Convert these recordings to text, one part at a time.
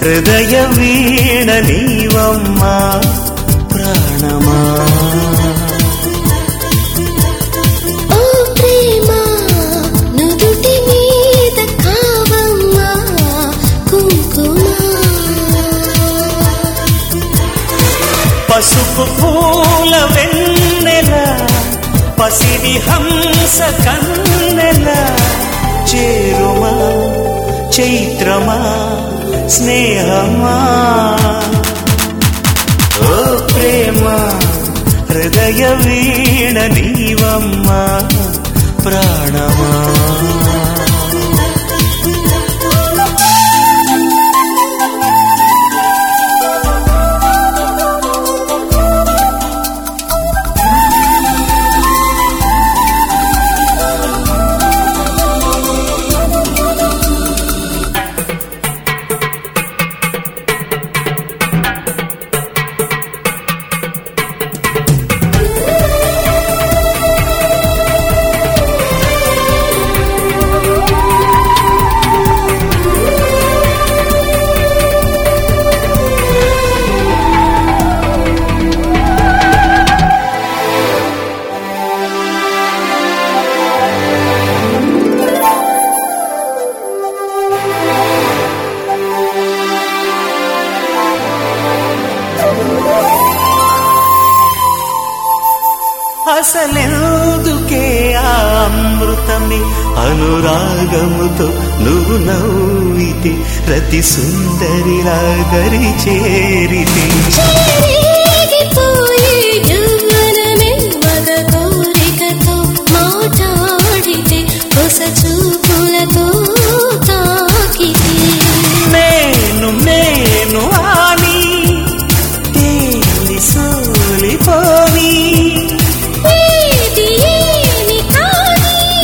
హృదయ వీణ నీవమ్మా ప్రాణమా ఓ ప్రేమ నుదుటి మీద కావమ్మా కుంకుమ పసుపు పూల వెన్నెల పసిడి హంస కన్నెల చేరుమా చైత్రమా స్నేహమా ఓ ప్రేమ హృదయ వీణ నీవమ్మా ప్రాణమా అసలెందుకే ఆ అమృతమే అనురాగముతో నువ్వు నవ్వితే రతి సుందరిలా దరి చేరితే చెరిగిపోయే యవ్వనమే మగ కోరికతో మాట్లాడితే ಹೊಸ చూపులతో తాకితే నేను నేను అని తేలి సోలిపోని ఏది ఏమి కాని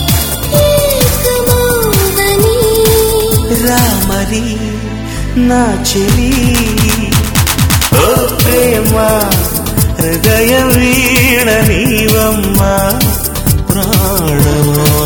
ఏకమౌదని రామరి నా చెలి ఓ ప్రేమ హృదయ వీణ నీవమ్మా ప్రాణమా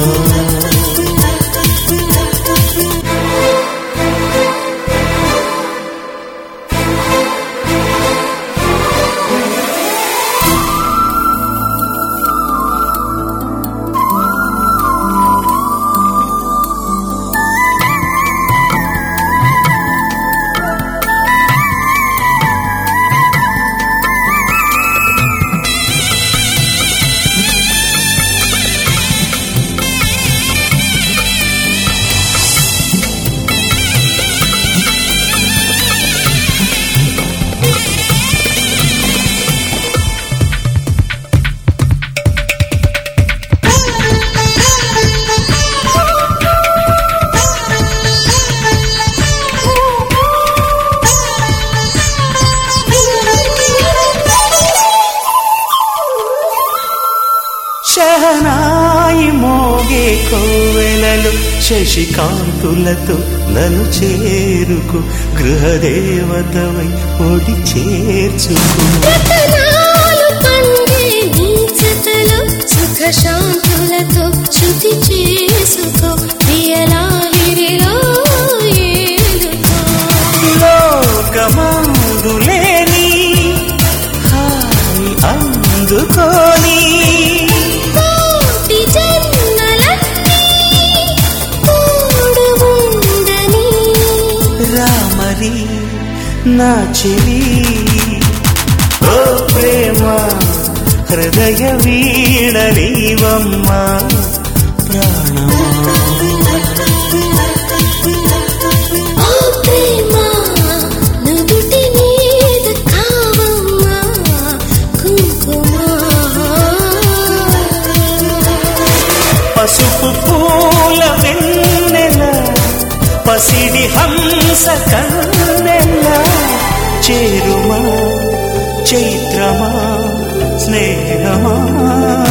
శహనాయి మోగే కోవెలలు శశికాంతులతో నన్ను చేరుకు గృహదేవతవై ఒడి చేర్చుకు రతనాలు పండే నీ జతలో సుఖ శాంతులతో శృతి చేసుకో ప్రియలాహిరిలో ఏలుకో లోకమందులేని హాయి అందుకోని కోటి జన్మలన్నీ తోడు ఉండని రామరి నా చెలి ఓ ప్రేమ హృదయ వీణ నీవమ్మా ప్రాణమా ఓ ప్రేమ నుదుటి మీద కావమ్మా కుంకుమ పసుపు పూల వెన్నెల పసిడి హంస కన్నెల చేరుమా చైత్రమా స్నేహమా